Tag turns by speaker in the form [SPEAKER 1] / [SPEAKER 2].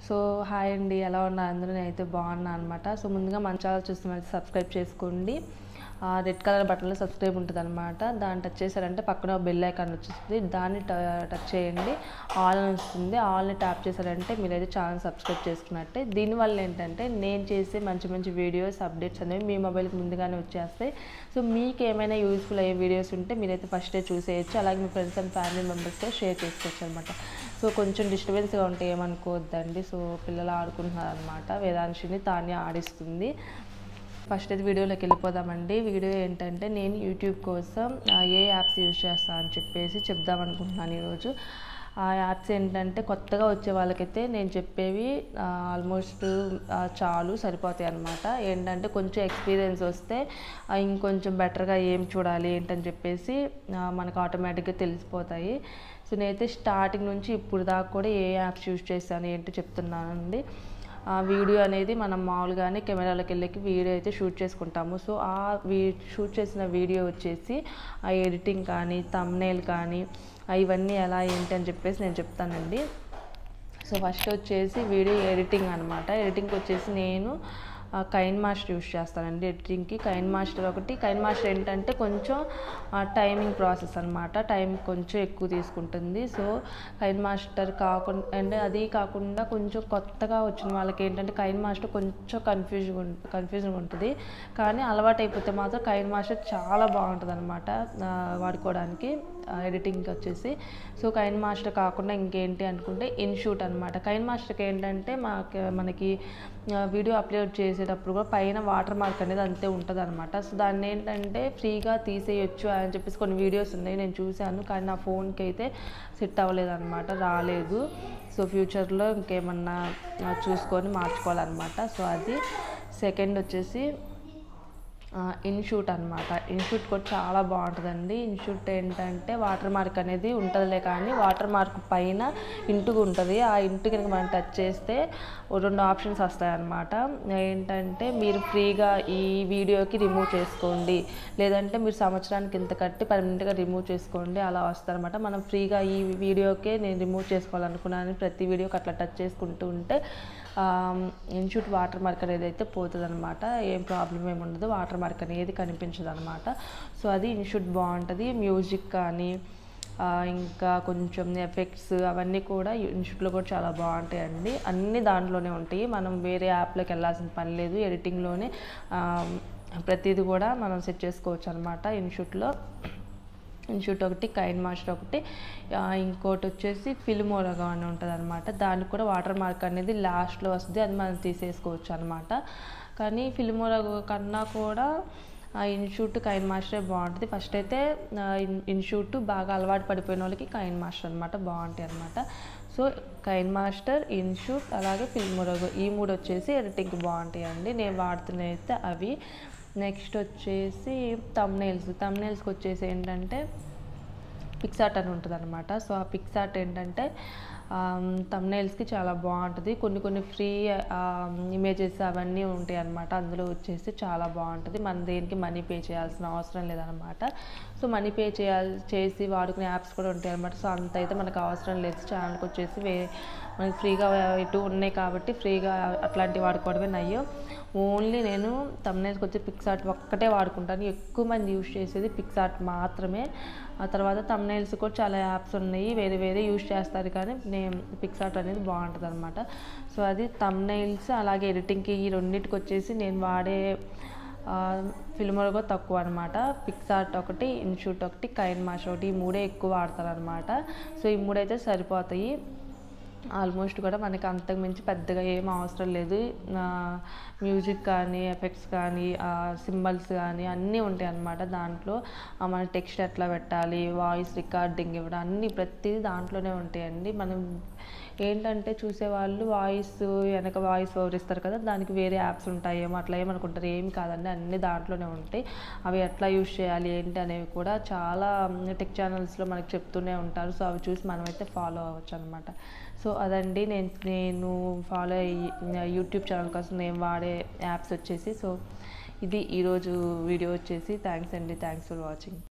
[SPEAKER 1] so hi అండి ఎలా ఉన్నారు అందరూ నేనైతే బాగున్నా అనమాట సో ముందుగా మన ఛానల్ చూస్తున్న సబ్స్క్రైబ్ చేసుకోండి రెడ్ కలర్ బటన్లో సబ్స్క్రైబ్ ఉంటుంది అనమాట దాన్ని టచ్ చేశారంటే పక్కన బెల్ ఐకాన్ వచ్చేస్తుంది దాన్ని టచ్ చేయండి ఆల్ అని వస్తుంది ఆల్ని ట్యాప్ చేశారంటే మీరైతే ఛానల్ సబ్స్క్రైబ్ చేసుకున్నట్టే దీనివల్ల ఏంటంటే నేను చేసే మంచి మంచి వీడియోస్ అప్డేట్స్ అనేవి మీ మొబైల్కి ముందుగానే వచ్చేస్తాయి సో మీకు ఏమైనా యూస్ఫుల్ అయ్యే వీడియోస్ ఉంటే మీరైతే ఫస్టే చూసేయచ్చు అలాగే మీ ఫ్రెండ్స్ అండ్ ఫ్యామిలీ మెంబర్స్తో షేర్ చేసుకోవచ్చు అనమాట సో కొంచెం డిస్టర్బెన్స్గా ఉంటే ఏమనుకోవద్దండి సో పిల్లలు ఆడుకుంటున్నారు అనమాట వేదాంశిని తానే ఆడిస్తుంది ఫస్ట్ అయితే వీడియోలోకి వెళ్ళిపోదామండి వీడియో ఏంటంటే నేను యూట్యూబ్ కోసం ఆ, ఏ యాప్స్ యూజ్ చేస్తాను అని చెప్పేసి చెప్దాం అనుకుంటున్నాను ఈరోజు ఆ యాప్స్ ఏంటంటే కొత్తగా వచ్చే వాళ్ళకైతే నేను చెప్పేవి ఆల్మోస్ట్ చాలు సరిపోతాయి అనమాట ఏంటంటే కొంచెం ఎక్స్పీరియన్స్ వస్తే ఆ, ఇంకొంచెం బెటర్గా ఏం చూడాలి ఏంటని చెప్పేసి ఆ, మనకు ఆటోమేటిక్గా తెలిసిపోతాయి సో నేనైతే స్టార్టింగ్ నుంచి ఇప్పుడు దాకా కూడా ఏ యాప్స్ యూజ్ చేస్తాను ఏంటో చెప్తున్నానండి ఆ వీడియో అనేది మనం మామూలుగానే కెమెరాలోకి వెళ్ళి వీడియో అయితే షూట్ చేసుకుంటాము సో ఆ వీ షూట్ చేసిన వీడియో వచ్చేసి ఆ ఎడిటింగ్ కానీ తమ్నేల్ కానీ ఆ ఇవన్నీ ఎలా ఏంటి అని చెప్పేసి నేను చెప్తానండి సో ఫస్ట్ వచ్చేసి వీడియో ఎడిటింగ్ అనమాట ఎడిటింగ్కి వచ్చేసి నేను ఆ, కైన్ మాస్టర్ యూస్ చేస్తానండి ఎడిటింగ్కి కైన్ మాస్టర్ ఒకటి కైన్ మాస్టర్ ఏంటంటే కొంచెం ఆ, టైమింగ్ ప్రాసెస్ అనమాట టైం కొంచెం ఎక్కువ తీసుకుంటుంది సో కైన్ మాస్టర్ కాకుండా అంటే అది కాకుండా కొంచెం కొత్తగా వచ్చిన వాళ్ళకి ఏంటంటే కైన్ మాస్టర్ కొంచెం కన్ఫ్యూజన్ కన్ఫ్యూజన్ ఉంటుంది కానీ అలవాటు అయిపోతే మాత్రం కైన్ మాస్టర్ చాలా బాగుంటుంది అనమాట వాడుకోవడానికి ఎడిటింగ్కి వచ్చేసి సో కైన్ మాస్టర్ కాకుండా ఇంకేంటి అనుకుంటే ఇన్షూట్ అనమాట కైన్ మాస్టర్కి ఏంటంటే మాకు మనకి ఆ, వీడియో అప్లోడ్ చేసేటప్పుడు కూడా పైన వాటర్ మార్క్ అనేది అంతే ఉంటుంది అనమాట సో దాన్ని ఏంటంటే ఫ్రీగా తీసేయొచ్చు అని చెప్పేసి కొన్ని వీడియోస్ ఉన్నాయి నేను చూశాను కానీ నా ఫోన్కి అయితే సెట్ అవ్వలేదు అనమాట రాలేదు సో ఫ్యూచర్లో ఇంకేమన్నా ఆ, చూసుకొని మార్చుకోవాలన్నమాట సో అది సెకండ్ వచ్చేసి ఇన్షూట్ అనమాట ఇన్షూట్ కూడా చాలా బాగుంటుందండి ఇన్షూట్ ఏంటంటే వాటర్ మార్క్ అనేది ఉంటుందిలే కానీ వాటర్ మార్క్ పైన ఇంటుకు ఉంటుంది ఆ ఇంటు కనుక మనం టచ్ చేస్తే ఓ రెండు ఆప్షన్స్ వస్తాయన్నమాట ఏంటంటే మీరు ఫ్రీగా ఈ వీడియోకి రిమూవ్ చేసుకోండి లేదంటే మీరు సంవత్సరానికి ఇంత కట్టి పర్మనెంట్గా రిమూవ్ చేసుకోండి అలా వస్తారనమాట మనం ఫ్రీగా ఈ వీడియోకే నేను రిమూవ్ చేసుకోవాలనుకున్నాను ప్రతి వీడియోకి అట్లా టచ్ చేసుకుంటూ ఉంటే ఇన్షూట్ వాటర్ మార్క్ అనేది అయితే పోతుంది అనమాట ఏం ప్రాబ్లం ఏమి ఉండదు వాటర్ మార్క్ అనేది కనిపించదు అనమాట సో అది ఇన్షూట్ బాగుంటుంది మ్యూజిక్ కానీ ఆ, ఇంకా కొంచెం ఎఫెక్ట్స్ అవన్నీ కూడా ఇన్షూట్లో కూడా చాలా బాగుంటాయండి అన్నీ దాంట్లోనే ఉంటాయి మనం వేరే యాప్లోకి వెళ్ళాల్సిన పని లేదు ఎడిటింగ్లోనే ఆ, ప్రతిదీ కూడా మనం సెట్ చేసుకోవచ్చు అనమాట ఇన్షూట్లో ఇన్షూట్ ఒకటి కైన్ మాస్టర్ ఒకటి ఆ, ఇంకోటి వచ్చేసి ఫిల్మోరగా అని ఉంటుంది అనమాట దానికి కూడా వాటర్ మార్క్ అనేది లాస్ట్లో వస్తుంది అది మనం తీసేసుకోవచ్చు అనమాట కానీ ఫిల్మోరా కన్నా కూడా ఆ ఇన్షూట్ కైన్ మాస్టరే బాగుంటుంది ఫస్ట్ అయితే ఆ, ఇన్- ఇన్షూట్ బాగా అలవాటు పడిపోయిన వాళ్ళకి కైన్ మాస్టర్ అనమాట బాగుంటాయి అనమాట సో కైన్ మాస్టర్ ఇన్షూట్ అలాగే ఫిల్మోరగో ఈ మూడు వచ్చేసి ఎడిటింగ్కి బాగుంటాయి అండి నేను వాడుతున్నవి అయితే అవి నెక్స్ట్ వచ్చేసి తమ్నైల్స్ తమ్నైల్స్కి వచ్చేసి ఏంటంటే పిక్సార్ట్ అని ఉంటుంది అనమాట సో ఆ పిక్సార్ట్ ఏంటంటే తమ్నైల్స్కి చాలా బాగుంటుంది కొన్ని కొన్ని ఫ్రీ ఇమేజెస్ అవన్నీ ఉంటాయి అనమాట అందులో వచ్చేసి చాలా బాగుంటుంది మన దేనికి మనీ పే చేయాల్సిన అవసరం లేదనమాట సో మనీ పే చేయాలి చేసి వాడుకునే యాప్స్ కూడా ఉంటాయి అనమాట సో అంత అయితే మనకు అవసరం లేదు ఛానల్కి వచ్చేసి వే మనకి ఫ్రీగా ఇటు ఉన్నాయి కాబట్టి ఫ్రీగా అట్లాంటివి వాడుకోవడమే నయ్యో ఓన్లీ నేను తమ్నైల్కి వచ్చి పిక్సార్ట్ ఒక్కటే వాడుకుంటాను ఎక్కువ మంది యూజ్ చేసేది పిక్సార్ట్ మాత్రమే ఆ తర్వాత తమ్నైల్స్ కూడా చాలా యాప్స్ ఉన్నాయి వేరే వేరే యూజ్ చేస్తారు కానీ నేను పిక్సార్ట్ అనేది బాగుంటుంది అనమాట సో అది తమ్నైల్స్ అలాగే ఎడిటింగ్కి ఈ రెండింటికి వచ్చేసి నేను వాడే ఫిల్మర్గా తక్కువ అనమాట పిక్సార్ట్ ఒకటి ఇన్షూట్ ఒకటి కైన్ మాష్ ఒకటి ఈ మూడే ఎక్కువ వాడతారు అనమాట సో ఈ మూడైతే సరిపోతాయి ఆల్మోస్ట్ కూడా మనకి అంతకు మించి పెద్దగా ఏం అవసరం లేదు మ్యూజిక్ కానీ ఎఫెక్ట్స్ కానీ సింబల్స్ కానీ అన్నీ ఉంటాయి అన్నమాట దాంట్లో ఆ, మన టెక్స్ట్ ఎట్లా పెట్టాలి వాయిస్ రికార్డింగ్ ఇవ్వడం అన్నీ ప్రతిదీ దాంట్లోనే ఉంటాయండి మనం ఏంటంటే చూసేవాళ్ళు వాయిస్ వెనక వాయిస్ ఓవర్ ఇస్తారు కదా దానికి వేరే యాప్స్ ఉంటాయేమో అట్లా ఏమనుకుంటారు ఏమి కాదండి అన్నీ దాంట్లోనే ఉంటాయి అవి ఎట్లా యూస్ చేయాలి ఏంటి అనేవి కూడా చాలా టెక్ ఛానల్స్లో మనకి చెప్తూనే ఉంటారు సో అవి చూసి మనమైతే ఫాలో అవ్వచ్చు అనమాట సో అదండి నేను నేను ఫాలో అయ్యి యూట్యూబ్ ఛానల్ కోసం నేను వాడే యాప్స్ వచ్చేసి సో ఇది ఈరోజు వీడియో వచ్చేసి థ్యాంక్స్ అండి థ్యాంక్స్ ఫర్ వాచింగ్